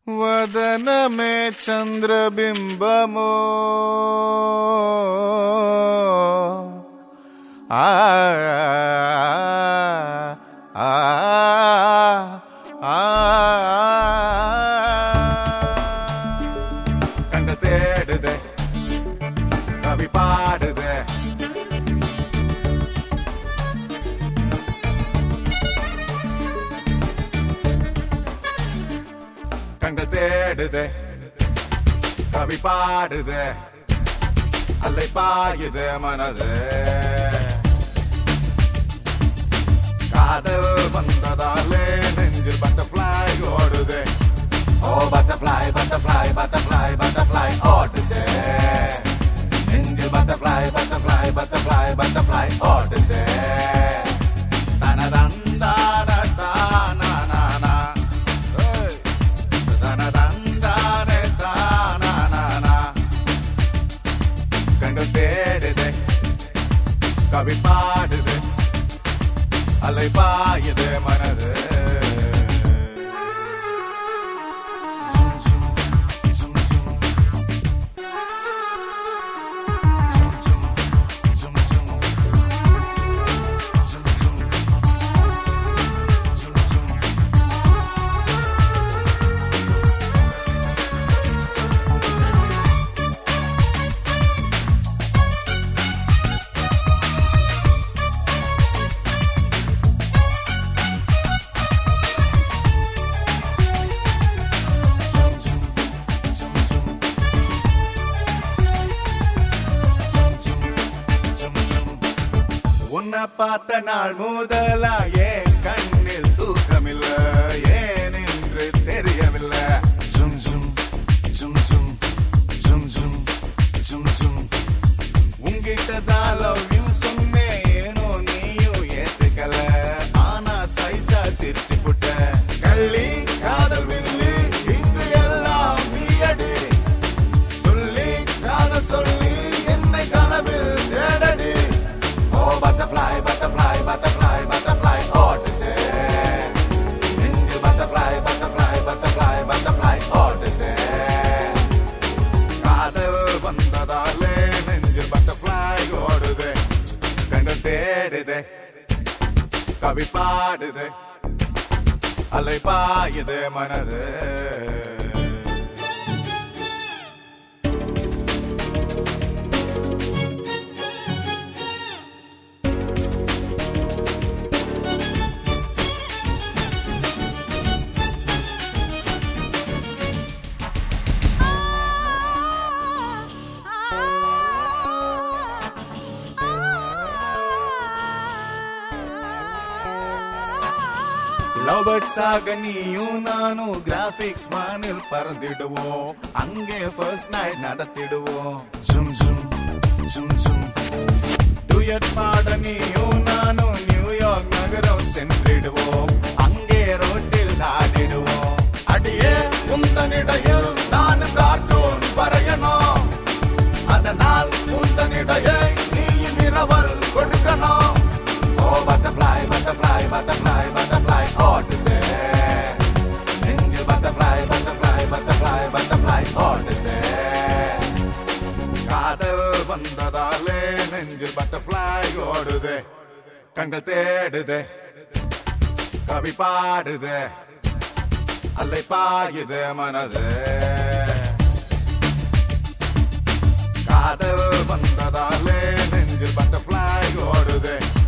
వదనమే చంద్రబింబము ఆ ఆ, ఆ, கண்ட தேடுதே கவி பாடுதே கண்ட தேடுதே கவி பாடுதே அலை பாயுது மனது காதல் வந்ததாலே நெஞ்சில் பட்டர்ஃப்ளை ஓடுதே ஓ பட்டர்ஃப்ளை பட்டர்ஃப்ளை பட்டர்ஃப்ளை பட்டர்ஃப்ளை ஓடுதே நெஞ்சில் பட்டர்ஃப்ளை பட்டர்ஃப்ளை பட்டர்ஃப்ளை பட்டர்ஃப்ளை ஓடுதே தனதந்தான தானா ஏய் தனதந்தானே தானா கண்கள் தேடுதே கவி பாடுது அலை பாயுது மனது உன்னை பார்த்த நாள் முதலா ஏன் கண்ணில் தூக்கமில்ல ஏன் என்று தெரியவில்லை ஜும் ஜும் ஜும் ஜும் ஜும் ஜும் ஜும் ஜும் உங்கிட்ட தான் லவ் யூ சொன்னேன் ஏனோ நீயும் ஏத்துக்கல ஆனா சைஸா சிரிச்சு புட்ட கள்ளி காதல் வில்லி இங்கு எல்லாம் நீயடி சொல்லி காதல் சொல்லி என்னை கனவில் தேடடி ஓ பட்டர்ஃப்ளை பட்டர்ஃப்ளை பட்டர்ஃப்ளை பட்டர்ஃப்ளை ஓடுது நெஞ்சில் பட்டர்ஃப்ளை பட்டர்ஃப்ளை பட்டர்ஃப்ளை பட்டர்ஃப்ளை ஓடுது காதல் வந்ததாலே நெஞ்சில் பட்டர்ஃப்ளை ஓடுது கண்கள் தேடுது கவி பாடுது அலை பாயுது மனது லவ் பேர்ட்ஸ் ஆக நீயும் நானும் கிராபிக்ஸ் வானில் பறந்திடுவோம் அங்கே ஃபர்ஸ்ட் நைட் நடத்திடுவோம் ஜும் ஜும் ஜும் ஜும் டுயட் பாட நீயும் நானும் நியூயார்க் நகரம் சென்றிடுவோம் அங்கே ரோட்டில் ஆடிடுவோம் அடியே உந்தனிடையில் நான் கார்ட்டூன் வரையணும் அதனால் உந்தனிடையே நீயும் இரவல் கொடுக்கணும் ஓ பட்டர்ஃப்ளை பட்டர்ஃப்ளை பட்டர்ஃப்ளை பட்டர்ஃப்ளை ஓடுது நெஞ்சில் பட்டர்ஃப்ளை பட்டர்ஃப்ளை பட்டர்ஃப்ளை பட்டர்ஃப்ளை ஓடுது காதல் வந்ததாலே நெஞ்சில் பட்டர்ஃப்ளை ஓடுது கண்கள் தேடுது கவி பாடுது அலை பாயுது மனது காதல் வந்ததாலே நெஞ்சில் பட்டர்ஃப்ளை ஓடுது